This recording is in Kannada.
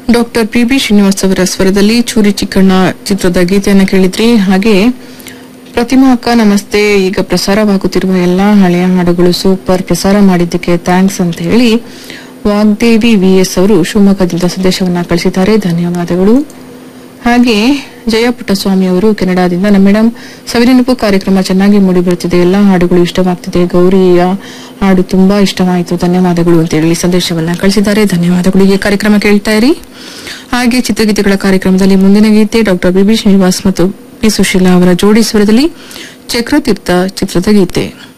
ಡಾಕ್ಟರ್ ಪಿ ಬಿ ಶ್ರೀನಿವಾಸ್ ಅವರ ಸ್ವರದಲ್ಲಿ ಚೂರಿ ಚಿಕ್ಕಣ್ಣ ಚಿತ್ರದ ಗೀತೆಯನ್ನು ಕೇಳಿದ್ರಿ ಹಾಗೆ ಪ್ರತಿಮಾ ಅಕ್ಕ ನಮಸ್ತೆ ಈಗ ಪ್ರಸಾರವಾಗುತ್ತಿರುವ ಎಲ್ಲಾ ಹಳೆಯ ಹಾಡುಗಳು ಸೂಪರ್ ಪ್ರಸಾರ ಮಾಡಿದ್ದಕ್ಕೆ ಥ್ಯಾಂಕ್ಸ್ ಅಂತ ಹೇಳಿ ವಾಗ್ದೇವಿ ವಿಎಸ್ ಅವರು ಶಿವಮೊಗ್ಗದಿಂದ ಸಂದೇಶವನ್ನ ಕಳಿಸಿದ್ದಾರೆ ಧನ್ಯವಾದಗಳು ಹಾಗೆ ಜಯ ಪುಟ್ಟಸ್ವಾಮಿ ಅವರು ಕೆನಡಾದಿಂದ ನಮ್ಮ ಮೇಡಮ್ ಸವಿನೆನಪು ಕಾರ್ಯಕ್ರಮ ಚೆನ್ನಾಗಿ ಮೂಡಿ ಬರುತ್ತಿದೆ ಎಲ್ಲಾ ಹಾಡುಗಳು ಇಷ್ಟವಾಗ್ತಿದೆ ಗೌರಿಯ ಹಾಡು ತುಂಬಾ ಇಷ್ಟವಾಯಿತು ಧನ್ಯವಾದಗಳು ಅಂತ ಹೇಳಿ ಸಂದೇಶವನ್ನ ಕಳಿಸಿದ್ದಾರೆ ಧನ್ಯವಾದಗಳು ಈ ಕಾರ್ಯಕ್ರಮ ಕೇಳ್ತಾ ಇರಿ ಹಾಗೆ ಚಿತ್ರಗೀತೆಗಳ ಕಾರ್ಯಕ್ರಮದಲ್ಲಿ ಮುಂದಿನ ಗೀತೆ ಡಾಕ್ಟರ್ ಬಿಬಿ ಶ್ರೀನಿವಾಸ್ ಮತ್ತು ಪಿ ಸುಶೀಲಾ ಅವರ ಜೋಡಿ ಸ್ವರದಲ್ಲಿ ಚಕ್ರತೀರ್ಥ ಚಿತ್ರದ ಗೀತೆ